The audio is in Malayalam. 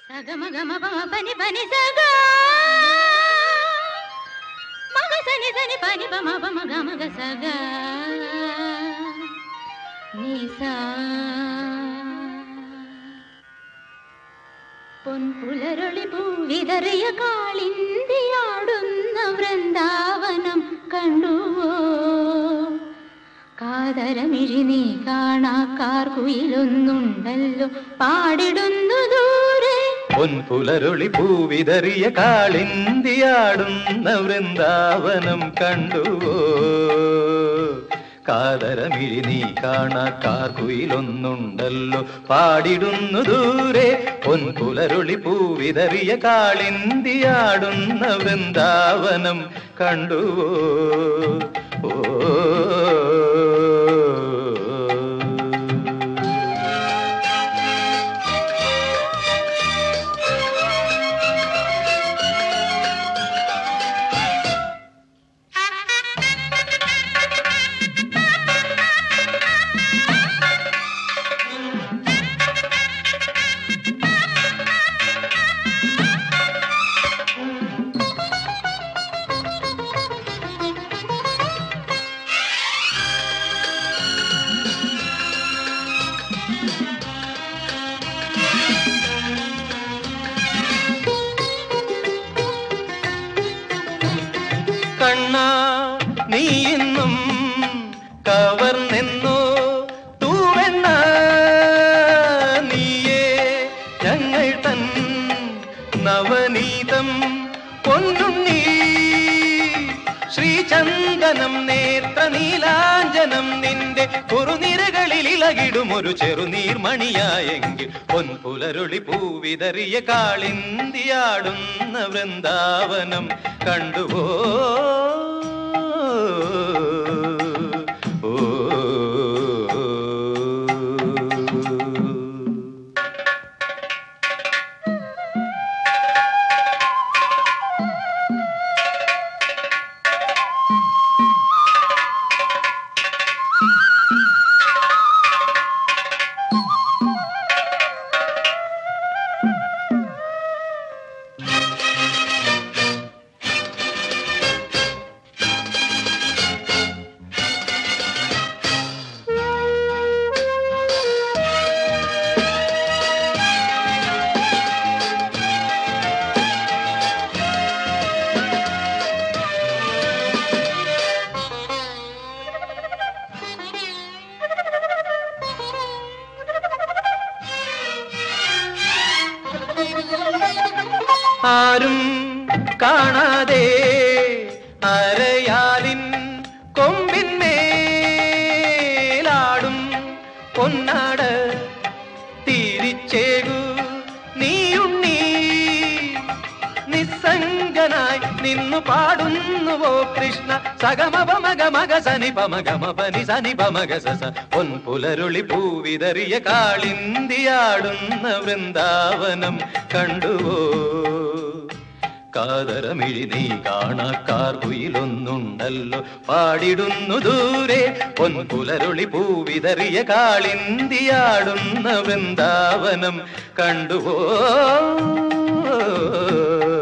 సగమ గమ పమ పని పని సగ మగ సని సని పని పమ పమ గమ గ సగ నిసా പൊൻപുലരൊളി പൂവിതറിയ കാളിന്തിയാടുന്ന വൃന്ദാവനം കണ്ടുവോ കാതരമിഴി നീ കാണാക്കാർ കുയിലൊന്നുണ്ടല്ലോ പാടിടുന്നു ദൂരെ പൊൻപുലരൊളി പൂവിതറിയ കാളിന്തിയാടുന്ന വൃന്ദാവനം കണ്ടുവോ കാതരമിഴി നീ കാണാക്കാർ കുയിലൊന്നുണ്ടല്ലോ പാടിടുന്നു ദൂരെ പൊൻപുലരൊളി പൂവിതറിയ കാളിന്തിയാടുന്ന വൃന്ദാവനം കണ്ടുവോ ഓ കണ്ണാ നീ ഇന്നും കവർന്നെന്നോ തൂവെണ്ണ നീയേ ഞങ്ങൾ തൻ നവനീതം പൊന്നുണ്ണി ശ്രീചന്ദനം നേത്ര നീലാഞ്ജനം നിന്റെ കുറുനിരകളിൽ ഇളകിടും ഒരു ചെറുനീർമണിയായെങ്കിൽ പൊൻപുലരുളി പൂവിതറിയ കാളിന്തിയാടുന്ന വൃന്ദാവനം കണ്ടുവോ ഓ ആരും കാണാതെ അരയാലിൻ കൊമ്പിന്മേലാടും പൊന്നാട് തിരിച്ചേകു നീയുണ്ണി നിസ്സംഗനായി നിന്നു പാടുന്നുവോ കൃഷ്ണ സഗമപ മഗ മഗ സനി പമഗമ പനി സനി പമഗ സസ പൊൻപുലരുളി പൂവിതറിയ കാളിന്തിയാടുന്ന വൃന്ദാവനം കണ്ടുവോ കാതരമിഴി നീ കാണാക്കാർ കുയിലൊന്നുണ്ടല്ലോ പാടിടുന്നു ദൂരെ പൊൻപുലരുളി പൂവിതറിയ കാളിന്തിയാടുന്ന വൃന്ദാവനം കണ്ടുവോ